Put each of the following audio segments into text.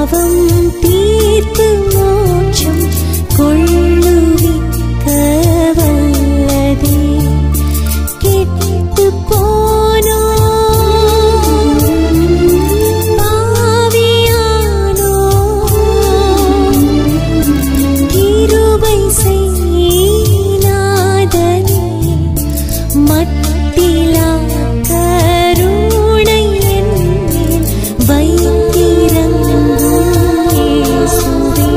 பாவம் தீர்த்து மோட்சம் கொள்ளுவிக்க வல்லதே கெட்டு போனோ பாவியானோ கிருபை செய்நாதனே மட்டிலா கருணை என்னில் வைத்திரங்கும் இயேசுவே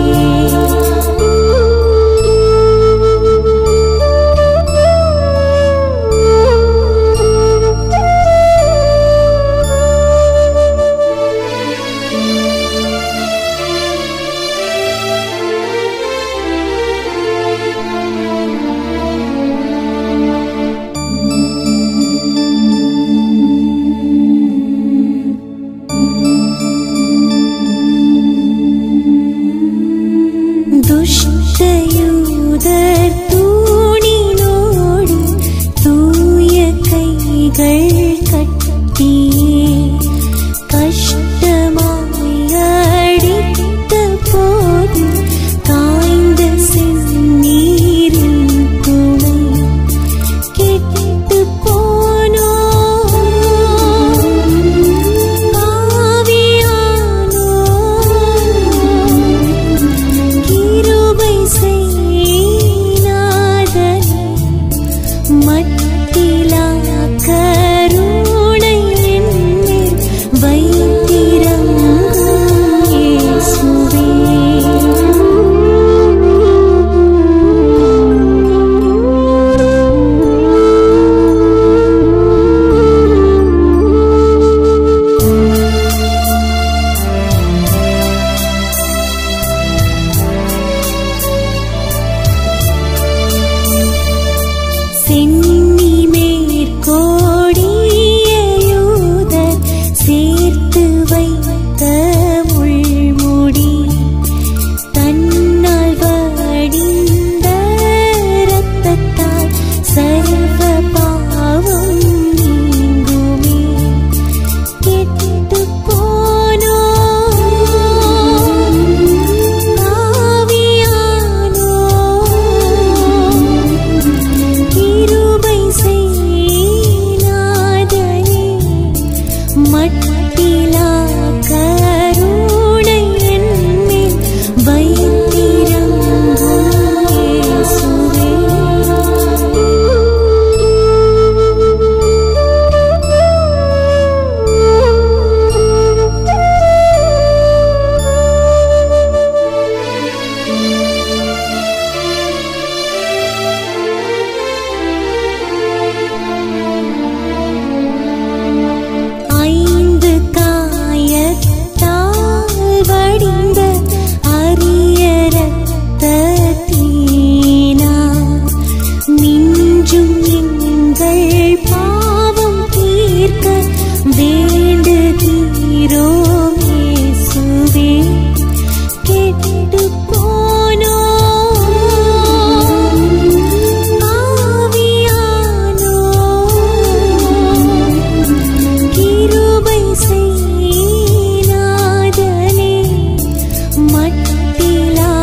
துஷ்டயூதர் தூணினோடு தூய கைகள் கட்டியே கஷ்டமாய் அடித்த போது காய்ந்த செந்நீரின் துணை கெட்டு போனோ பாவியானோ கிருபை செய்நாதனே மட்டிலா கருணை என்னில் வைத்திரங்கும் இயேசுவே சென்னி மேற்கோடிய யூதர் சேர்த்து வைத்த முள்முடி தன்னால் வடிந்த இரத்தத்தால் சர்வ பாவம் நீங்குமே கெட்டு போனோ பாவியானோ கிருபை செய்நாதனே மட்டிலா கருணை என்னில் வைத்திரங்கும் இயேசுவே ஐந்து காயத்தால் வடிந்த அரிய ரத்தத்தீனா மிஞ்சும் எங்கள் பாவம் தீர்க்க வேண்டுகிறோம் இயேசுவே கெட்டு போனோ ஆவியானோ கிருபை செய்நாதனே மட்டிலா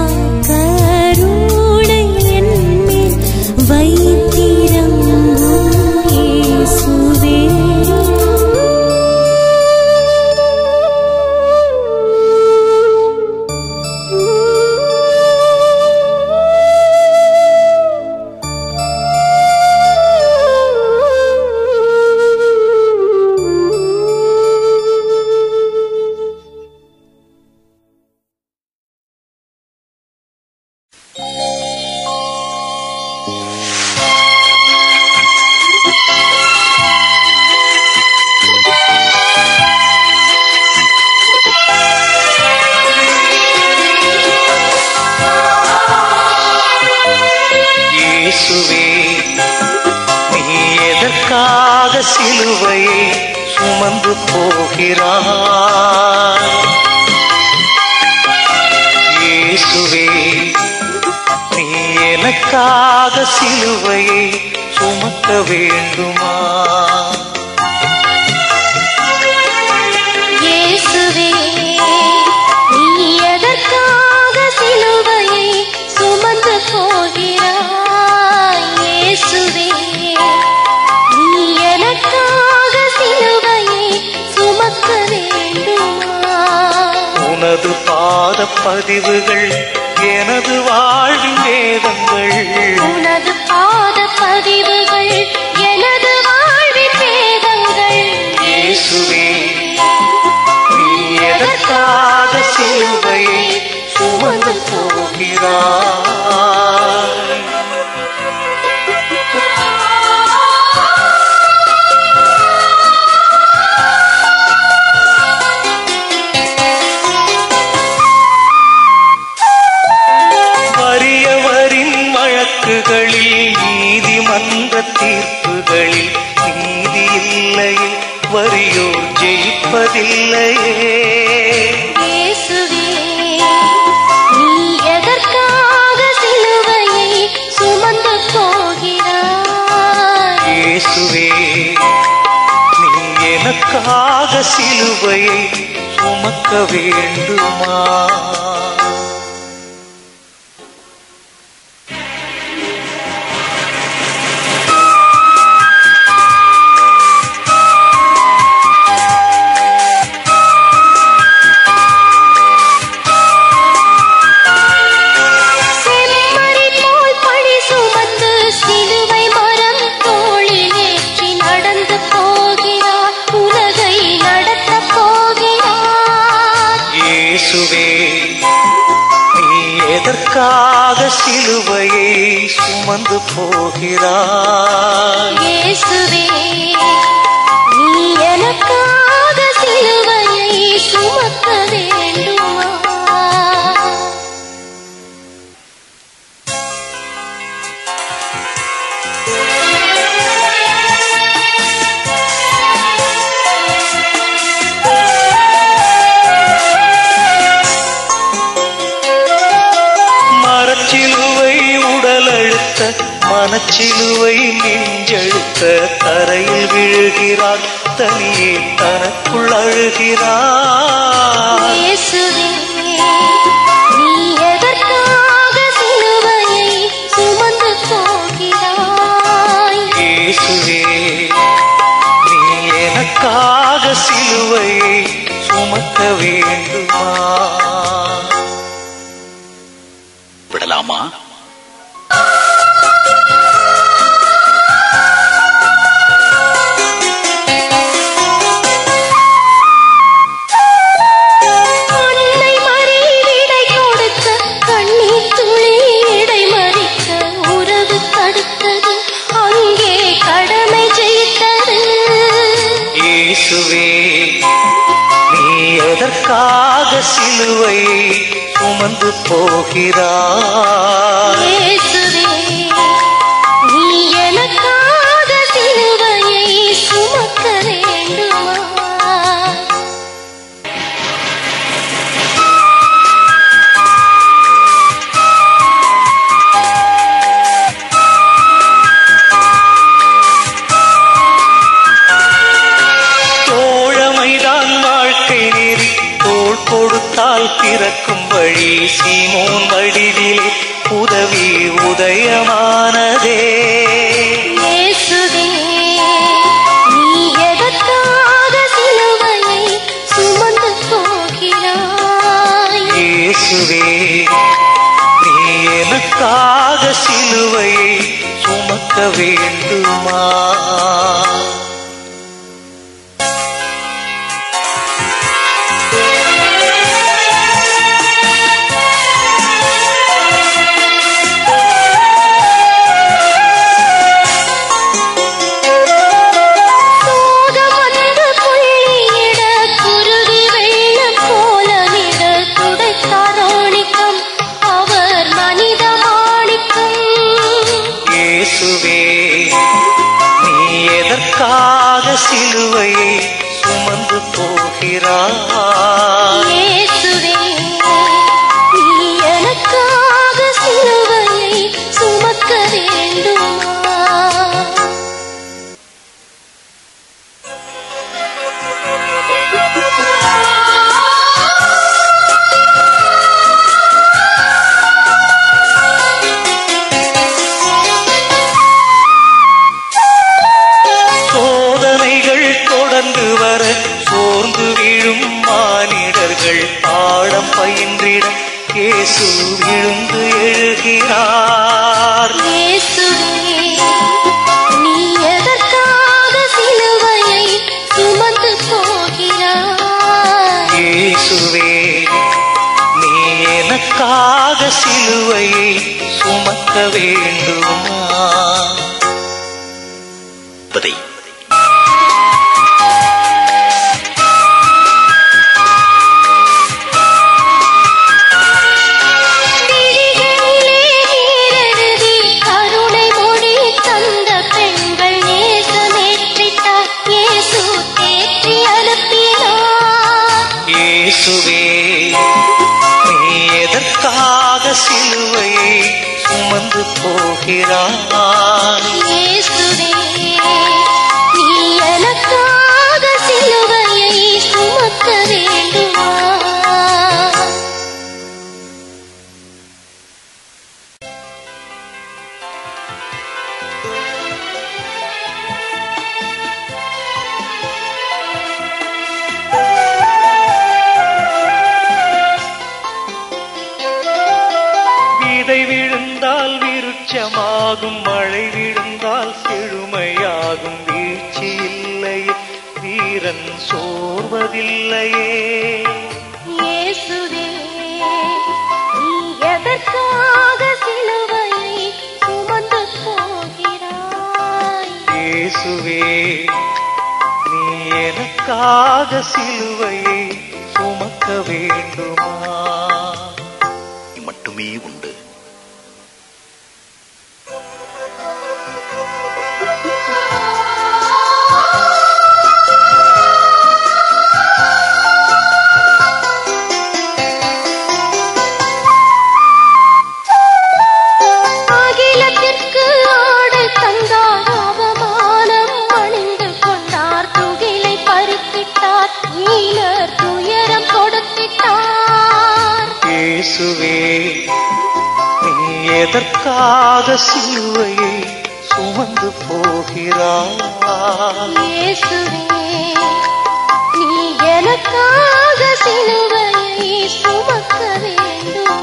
கருணை என்னில் வைத்திரங்கும் இயேசுவே இயேசுவே நீ எதற்காக சிலுவையை சுமந்து போகிறாய் இயேசுவே நீ எனக்காக சிலுவையை சுமக்க வேண்டுமா இயேசுவே நீ பாத பதிவுகள் எனது வாழ்வின் வேதங்கள் உனது பாத பதிவுகள் எனது வாழ்வின் வேதங்கள் இயேசுவே நீ எதற்காக சிலுவையை சுமந்து போகிறாய் வறியவரின் வழக்குகளில் நீதிமன்ற தீர்ப்புகளில் நீதி இல்லையே வறியோர் ஜெயிப்பதில்லையே இயேசுவே நீ எதற்காக சிலுவையை சுமந்து போகிறாய் இயேசுவே நீ எனக்காக சிலுவையை சுமக்க வேண்டுமா செம்மறி போல் பழி சுமந்து சிலுவை மரம் தோளில் ஏற்றி நடந்து போகிறார் உலகை நடத்தப் போகிறார் இயேசுவே நீ எதற்காக சிலுவையை சுமந்து போகிறாய் இயேசுவே நீ எனக்காக சிலுவையை சுமக்க வேண்டுமா மரச்சிலுவை உடல் அழுத்த மனச்சிலுவை நெஞ்செழுத்த தரையில் விழுகிறார் தனியே தனக்குள் அழுகிறார் இயேசுவே நீ எதற்காக சிலுவையை சுமந்து போகிறாய் இயேசுவே நீ எனக்காக சிலுவையை சுமக்க வேண்டுமா விடலாமா அன்னை மறி விடை கொடுக்க கண்ணீர் துளி இடை மறிக்க உறவு தடுத்தது அங்கே கடமை ஜெயித்தது இயேசுவே நீ எதற்காக சிலுவையை சுமந்து போகிறாய் இயேசுவே நீ எனக்காக சிலுவையை சுமக்க வேண்டுமா தோழமைதான் வாழ்க்கை நெறி தோள் கொடுத்தால் பிறக்கும் வழி சீமோன் வடிவிலே உதவி உதயமானதே இயேசுவே நீ எதற்காக சிலுவையை சுமந்து போகிறாய் இயேசுவே நீ எனக்காக சிலுவையை சுமக்க வேண்டுமா சோகம் வந்து புள்ளியிட குருவி வெள்ளம் போல விட துடைத்தார் ஆணிக்கம் அவர் மனித மாணிக்கம் இயேசுவே நீ எதற்காக சிலுவையை சுமந்து போகிறாய் இயேசுவே நீ எனக்காக சிலுவையை சுமக்க வேண்டுமா சோதனைகள் தொடர்ந்து வர சோர்ந்து விழும் மாறி மானிடர்கள் பாடம் பயின்றிட இயேசு விழுந்து எழுகிறார் இயேசுவே நீ எதற்காக சிலுவையை சுமந்து போகிறாய் இயேசுவே நீ எனக்காக சிலுவையை சுமக்க வேண்டுமா பதை விழிகளிலே நீரெழுதி கருணை மொழி தந்த பெண்கள் நேசமேற்றிட்டார் இயேசு தேற்றி அனுப்பினார் இயேசுவே நீ எதற்காக சிலுவையை சுமந்து போகிறாய் இயேசுவே நீ எனக்காக சிலுவையை சுமக்க வேண்டுமா விதை விழுந்தால் விருட்சமாகும் மழை விழுந்தால் செழுமையாகும் வீழ்ச்சி இல்லையே வீரன் சோர்வதில்லையே இயேசுவே நீ எதற்காக சிலுவையை சுமந்து போகிறாய் இயேசுவே நீ எனக்காக சிலுவையை சுமக்க வேண்டுமா நீ மட்டுமே உண்டு அகிலத்திற்கு ஆடை தந்தார் அவமானம் அணிந்து கொண்டார் துகிலை பறித்திட்டார் ஈனர் துயரம் கொடுத்திட்டார் இயேசுவே நீ எதற்காக சிலுவையை சுமந்து போகிறாய் இயேசுவே நீ எனக்காக சிலுவையை சுமக்க வேண்டுமா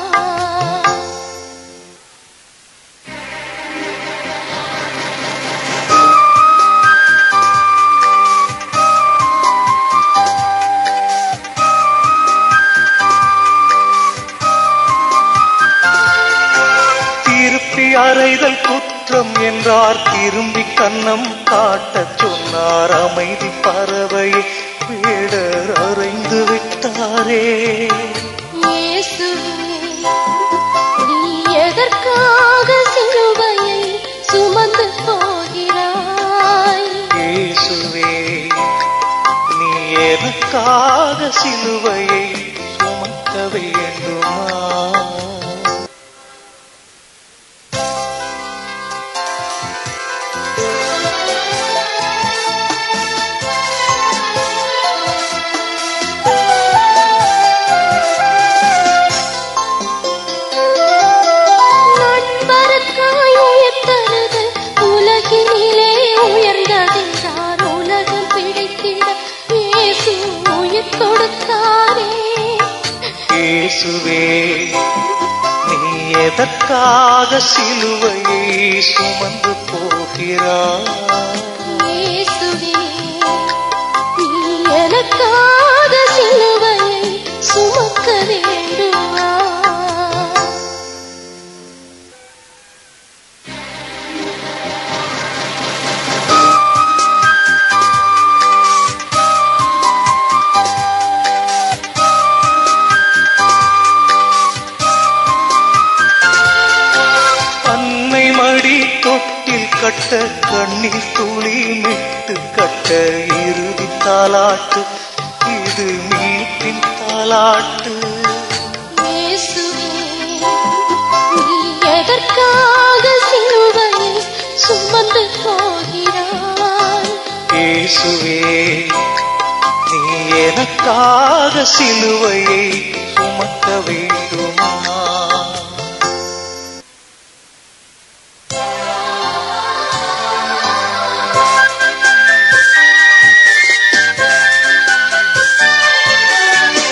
திருப்பி அறைதல் குற்றம் என்றார் திரும்பி கன்னம் காட்டச் சொன்னார் அமைதி பறவையை வேடர் அறைந்து விட்டாரே இயேசுவே நீ எதற்காக சிலுவையை சுமந்து போகிறாய் இயேசுவே நீ எனக்காக சிலுவையை சுமக்க வேண்டுமா நண்பருக்காய் உயிர் தருது உலகினிலே உயர்ந்ததென்றார் உலகம் பிடித்திட இயேசு உயிர் கொடுத்தாரே இயேசுவே நீ எதற்காக சிலுவையை சுமந்து போகிறாய் இயேசுவே நீ எனக்காக சிலுவையை சுமக்க வேண்டுமா அன்னை மடி தொட்டில் கட்ட கண்ணீர் துளி மிட்டு கட்ட இறுதி தாலாட்டு இது மீட்டின் தாலாட்டு இயேசுவே நீ எதற்காக சிலுவையை சுமந்து போகிறாய் இயேசுவே நீ எனக்காக சிலுவையை சுமக்க வேண்டுமா இயேசுவே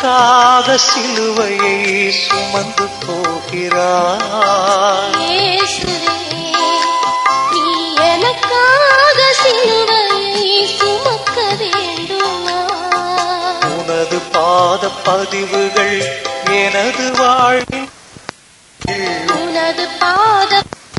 எனக்காக சிலுவையை சுமந்து போகிறார் இயேசுவே நீ எனக்காக சிலுவையை சுமக்க வேண்டுமா உனது பாத பதிவுகள் எனது வாழ்வின் உனது பாத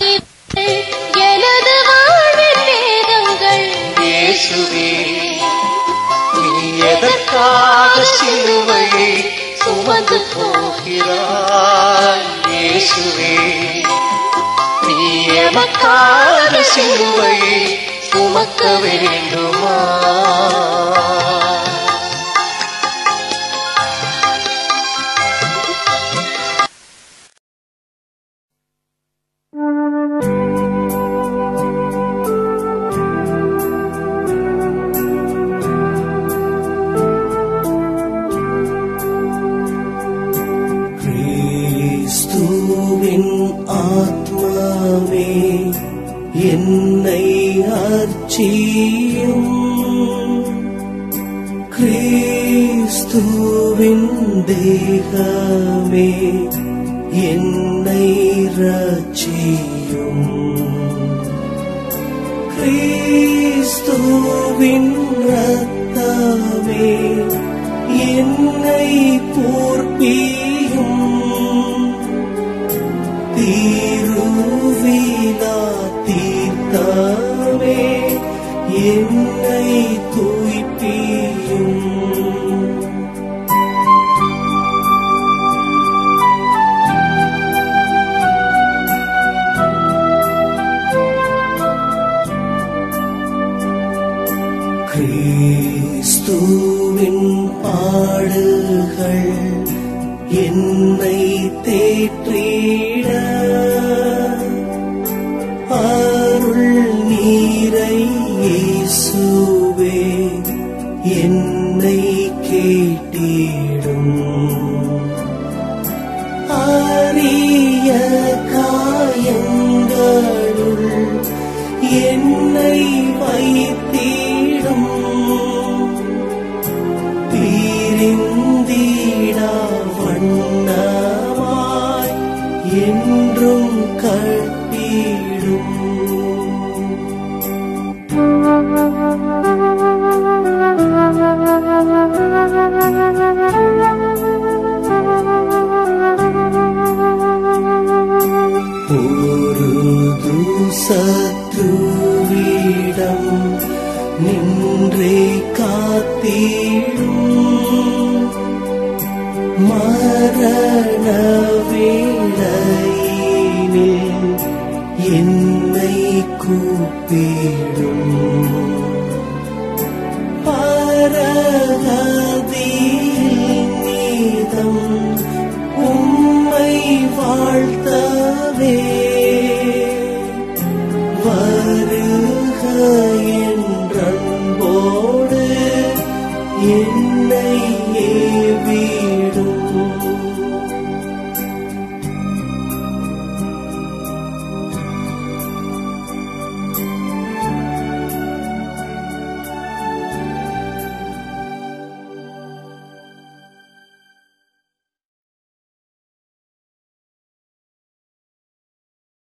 எனது வாழ்வின் வேதங்கள் இயேசுவே நீ எதற்காக சிலுவையை சுமந்து போகிறாய் இயேசுவே நீ எமக்காக சிலுவையை சுமக்க வேண்டுமா கிறிஸ்துவின் ஆத்மாவே என்னை அர்ச்சியும் கிறிஸ்துவின் தேகமே என்னை ரட்சியும் கிறிஸ்துவின் ரத்தமே என்னை பூர்ப்பியும் தீருவினா தீர்த்தமே என்னை தூய்ப்பியும் கிறிஸ்துவின் பாடுகள் என்னை தேற்றிட அருள் நீரை இயேசுவே என்னை கேட்டிடும் அரிய காயங்களுள் என்னை வைத்திடும் பிரிந்திடா வண்ணமாய் என்றும் கட்டிடும் பொருது சத்ருவிடம் நின்றே காத்திடும் மரண வேளையினில் என்னை கூப்பிடும் பரகதியில் நீதம் உம்மை வாழ்த்தவே வருக என்றன்போடு என்